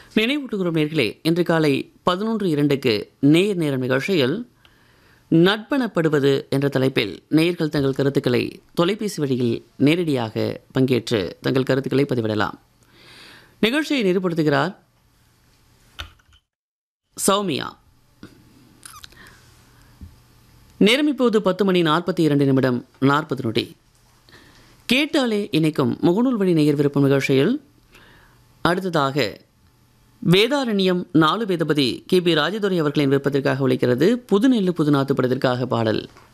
நினைவூட்டுகிறோம் நேர்களே இன்று காலை பதினொன்று இரண்டுக்கு நேர் நேரம் நிகழ்ச்சியில் நட்பணப்படுவது என்ற தலைப்பில் நேயர்கள் தங்கள் கருத்துக்களை தொலைபேசி வழியில் நேரடியாக பங்கேற்று தங்கள் கருத்துக்களை பதிவிடலாம் நிகழ்ச்சியை நெறிப்படுத்துகிறார் சௌமியா நேரம் இப்போது பத்து மணி நாற்பத்தி இரண்டு நிமிடம் நாற்பது நொடி கேட்டாலே இணைக்கும் முகநூல் வழி நேயர் விருப்பம் நிகழ்ச்சியில் அடுத்ததாக வேதாரண்யம் நாலு வேதபதி கே பி ராஜதுரை அவர்களின் விருப்பத்திற்காக ஒழிக்கிறது புதுநெல்லு புதுநாத்து படத்திற்காக பாடல்